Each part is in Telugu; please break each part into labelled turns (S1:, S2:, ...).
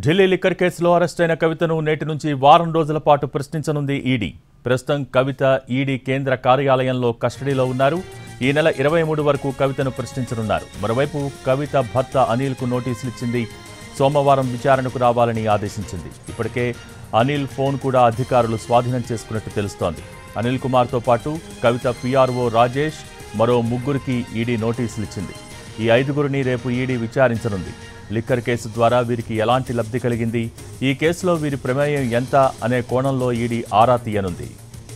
S1: ఢిల్లీ లిక్కర్ కేసులో అరెస్టైన కవితను నేటి నుంచి వారం రోజుల పాటు ప్రశ్నించనుంది ఈడీ ప్రస్తుతం కవిత ఈడీ కేంద్ర కార్యాలయంలో కస్టడీలో ఉన్నారు ఈ నెల ఇరవై మూడు వరకు కవితను ప్రశ్నించనున్నారు మరోవైపు కవిత భర్త అనిల్కు నోటీసులు ఇచ్చింది సోమవారం విచారణకు రావాలని ఆదేశించింది ఇప్పటికే అనిల్ ఫోన్ కూడా అధికారులు స్వాధీనం చేసుకున్నట్టు తెలుస్తోంది అనిల్ కుమార్తో పాటు కవిత పిఆర్ఓ రాజేష్ మరో ముగ్గురికి ఈడీ నోటీసులు ఇచ్చింది ఈ ఐదుగురిని రేపు ఈడీ విచారించనుంది లిక్కర్ కేసు ద్వారా వీరికి ఎలాంటి లబ్ధి కలిగింది ఈ కేసులో వీరి ప్రమేయం ఎంత అనే కోణంలో ఈడీ ఆరా తీయనుంది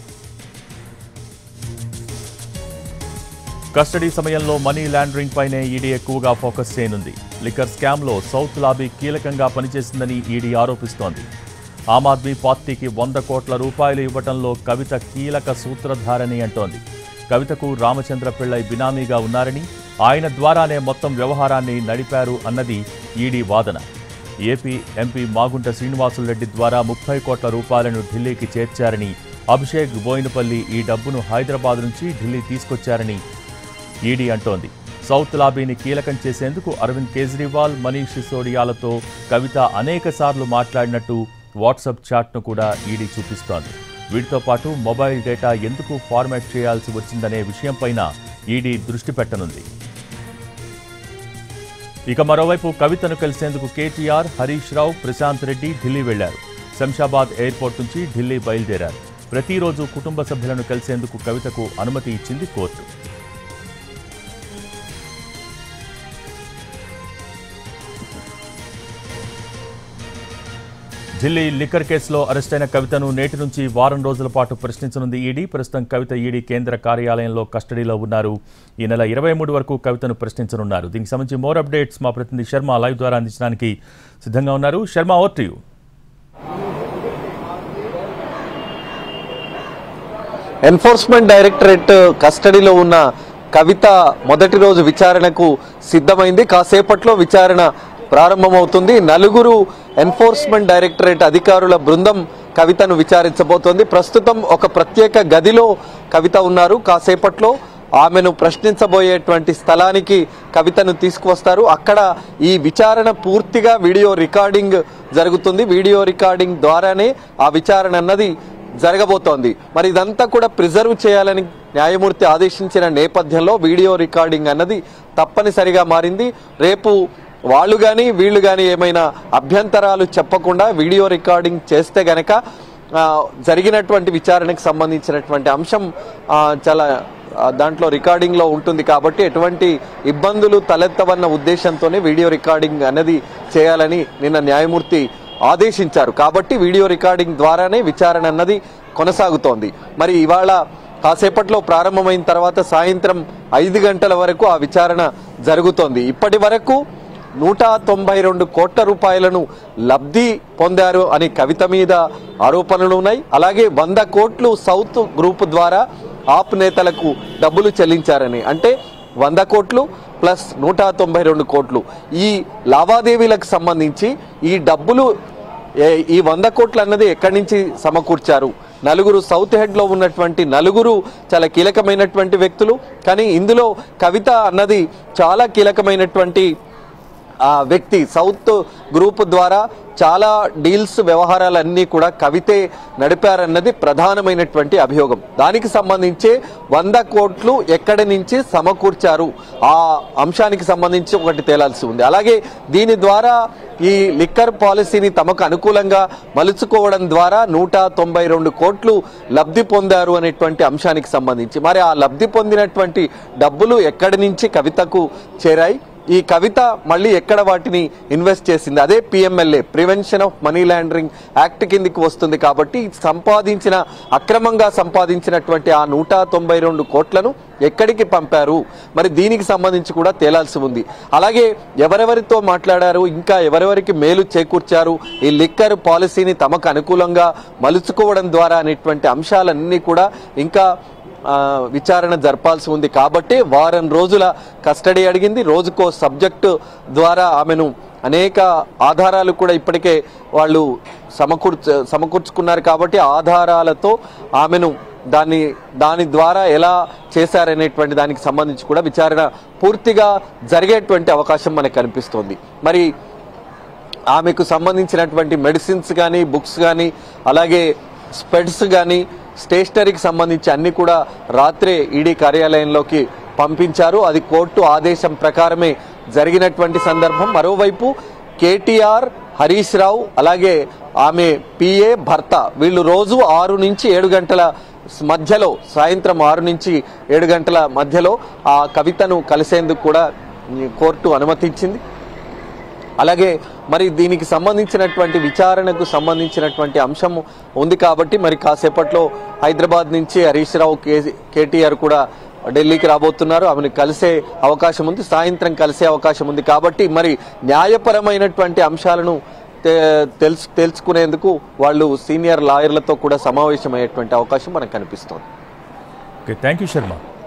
S1: కస్టడీ సమయంలో మనీ లాండరింగ్ పైనే ఈడీ ఎక్కువగా ఫోకస్ చేయనుంది లిక్కర్ స్కామ్లో సౌత్ లాబీ కీలకంగా పనిచేసిందని ఈడీ ఆరోపిస్తోంది ఆమ్ ఆద్మీ పార్టీకి వంద కోట్ల రూపాయలు ఇవ్వటంలో కవిత కీలక సూత్రధారని అంటోంది కవితకు రామచంద్ర పిళ్ళై బినామీగా ఉన్నారని ఆయన ద్వారానే మొత్తం వ్యవహారాన్ని నడిపారు అన్నది ఈడీ వాదన ఏపీ ఎంపీ మాగుంట శ్రీనివాసులరెడ్డి ద్వారా ముప్పై కోట్ల రూపాయలను ఢిల్లీకి చేర్చారని అభిషేక్ బోయినపల్లి ఈ డబ్బును హైదరాబాద్ నుంచి ఢిల్లీ తీసుకొచ్చారని ఈడీ అంటోంది సౌత్ లాబీని కీలకం చేసేందుకు అరవింద్ కేజ్రీవాల్ మనీష్ సిసోడియాలతో కవిత అనేక సార్లు మాట్లాడినట్టు వాట్సాప్ చాట్ను కూడా ఈడీ చూపిస్తోంది వీటితో పాటు మొబైల్ డేటా ఎందుకు ఫార్మాట్ చేయాల్సి వచ్చిందనే విషయంపైన ఈడీ దృష్టి పెట్టనుంది ఇక మరోవైపు కవితను కలిసేందుకు కేటీఆర్ హరీష్ రావు ప్రశాంత్ రెడ్డి ఢిల్లీ వెళ్లారు శంషాబాద్ ఎయిర్పోర్ట్ నుంచి ఢిల్లీ బయలుదేరారు ప్రతిరోజు కుటుంబ సభ్యులను కలిసేందుకు కవితకు అనుమతి ఇచ్చింది కోర్టు ఢిల్లీ లిక్కర్ కేసులో అరెస్టైన కవితను నేటి నుంచి వారం రోజుల పాటు ప్రశ్నించనుంది ఈడీ ప్రస్తుతం కవిత ఈడీ కేంద్ర కార్యాలయంలో కస్టడీలో ఉన్నారు ఈ నెల ఇరవై మూడు వరకు కవితను ప్రశ్నించనున్నారు దీనికి సంబంధించి మోర్ అప్డేట్స్ మా ప్రతినిధి శర్మ లైవ్ ద్వారా అందించడానికి సిద్ధంగా ఉన్నారు Sharma over to you
S2: Enforcement Directorate కస్టడీలో ఉన్న కవిత మొదటి రోజు విచారణకు సిద్ధమైంది కాసేపట్లో విచారణ ప్రారంభమవుతుంది నలుగురు ఎన్ఫోర్స్మెంట్ డైరెక్టరేట్ అధికారుల బృందం కవితను విచారించబోతోంది ప్రస్తుతం ఒక ప్రత్యేక గదిలో కవిత ఉన్నారు కాసేపట్లో ఆమెను ప్రశ్నించబోయేటువంటి స్థలానికి కవితను తీసుకువస్తారు అక్కడ ఈ విచారణ పూర్తిగా వీడియో రికార్డింగ్ జరుగుతుంది వీడియో రికార్డింగ్ ద్వారానే ఆ విచారణ అన్నది జరగబోతోంది మరి ఇదంతా కూడా ప్రిజర్వ్ చేయాలని న్యాయమూర్తి ఆదేశించిన నేపథ్యంలో వీడియో రికార్డింగ్ అన్నది తప్పనిసరిగా మారింది రేపు వాళ్ళు కానీ వీళ్ళు కానీ ఏమైనా అభ్యంతరాలు చెప్పకుండా వీడియో రికార్డింగ్ చేస్తే గనక ఆ, జరిగినటువంటి విచారణకు సంబంధించినటువంటి అంశం ఆ, చాలా ఆ, దాంట్లో రికార్డింగ్ లో ఉంటుంది కాబట్టి ఎటువంటి ఇబ్బందులు తలెత్తవన్న ఉద్దేశంతోనే వీడియో రికార్డింగ్ అనేది చేయాలని నిన్న న్యాయమూర్తి ఆదేశించారు కాబట్టి వీడియో రికార్డింగ్ ద్వారానే విచారణ అన్నది కొనసాగుతోంది మరి ఇవాళ కాసేపట్లో ప్రారంభమైన తర్వాత సాయంత్రం ఐదు గంటల వరకు ఆ విచారణ జరుగుతోంది ఇప్పటి వరకు నూట తొంభై రెండు కోట్ల రూపాయలను లబ్ధి పొందారు అని కవిత మీద ఆరోపణలు ఉన్నాయి అలాగే వంద కోట్లు సౌత్ గ్రూప్ ద్వారా ఆప్ నేతలకు డబ్బులు చెల్లించారని అంటే వంద కోట్లు ప్లస్ నూట తొంభై రెండు కోట్లు ఈ లావాదేవీలకు సంబంధించి ఈ డబ్బులు ఏ- ఈ వంద కోట్లు అన్నది ఎక్కడి నుంచి సమకూర్చారు నలుగురు సౌత్ హెడ్ లో ఉన్నటువంటి నలుగురు చాలా కీలకమైనటువంటి వ్యక్తులు కానీ ఇందులో కవిత అన్నది చాలా కీలకమైనటువంటి ఆ వ్యక్తి సౌత్ గ్రూప్ ద్వారా చాలా డీల్స్ వ్యవహారాలన్నీ కూడా కవితే నడిపారన్నది ప్రధానమైనటువంటి అభియోగం దానికి సంబంధించి వంద కోట్లు ఎక్కడి నుంచి సమకూర్చారు ఆ అంశానికి సంబంధించి ఒకటి తేలాల్సి ఉంది అలాగే దీని ద్వారా ఈ లిక్కర్ పాలసీని తమకు అనుకూలంగా మలుచుకోవడం ద్వారా నూట తొంభై రెండు కోట్లు లబ్ధి పొందారు అనేటువంటి అంశానికి సంబంధించి మరి ఆ లబ్ధి పొందినటువంటి డబ్బులు ఎక్కడి నుంచి కవితకు చేరాయి ఈ కవిత మళ్ళీ ఎక్కడ వాటిని ఇన్వెస్ట్ చేసింది అదే PMLA prevention of money laundering act కిందికి వస్తుంది కాబట్టి సంపాదించిన అక్రమంగా సంపాదించినటువంటి ఆ నూట తొంభై రెండు కోట్లను ఎక్కడికి పంపారు మరి దీనికి సంబంధించి కూడా తేలాల్సి ఉంది అలాగే ఎవరెవరితో మాట్లాడారు ఇంకా ఎవరెవరికి మేలు చేకూర్చారు ఈ లిక్కర్ పాలసీని తమకు అనుకూలంగా మలుచుకోవడం ద్వారా అనేటువంటి అంశాలన్నీ కూడా ఇంకా ఆ, విచారణ జరపాల్సి ఉంది కాబట్టి వారం రోజుల కస్టడీ అడిగింది రోజుకో సబ్జెక్టు ద్వారా ఆమెను అనేక ఆధారాలు కూడా ఇప్పటికే వాళ్ళు సమకూర్చ సమకూర్చుకున్నారు కాబట్టి ఆధారాలతో ఆమెను దాన్ని దాని ద్వారా ఎలా చేశారనేటువంటి దానికి సంబంధించి కూడా విచారణ పూర్తిగా జరిగేటువంటి అవకాశం మనకు కనిపిస్తోంది మరి ఆమెకు సంబంధించినటువంటి మెడిసిన్స్ కానీ బుక్స్ కానీ అలాగే స్పెడ్స్ కానీ స్టేషనరీకి సంబంధించి అన్ని కూడా రాత్రే ఈడీ కార్యాలయంలోకి పంపించారు అది కోర్టు ఆదేశం ప్రకారమే జరిగినటువంటి సందర్భం మరోవైపు కేటీఆర్ హరీష్ రావు అలాగే ఆమె పిఏ భర్త వీళ్ళు రోజు ఆరు నుంచి ఏడు గంటల మధ్యలో సాయంత్రం ఆరు నుంచి ఏడు గంటల మధ్యలో ఆ కవితను కలిసేందుకు కూడా ఈ కోర్టు అనుమతించింది అలాగే మరి దీనికి సంబంధించినటువంటి విచారణకు సంబంధించినటువంటి అంశం ఉంది కాబట్టి మరి కాసేపట్లో హైదరాబాద్ నుంచి హరీష్ రావు కే- కేటీఆర్ కూడా ఢిల్లీకి రాబోతున్నారు ఆమెను కలిసే అవకాశం ఉంది సాయంత్రం కలిసే అవకాశం ఉంది కాబట్టి మరి న్యాయపరమైనటువంటి అంశాలను తె- తెలుసు తెలుసుకునేందుకు వాళ్ళు సీనియర్ లాయర్లతో కూడా సమావేశమయ్యేటువంటి అవకాశం మనకు కనిపిస్తోంది
S1: ఓకే థ్యాంక్ యూ శర్మ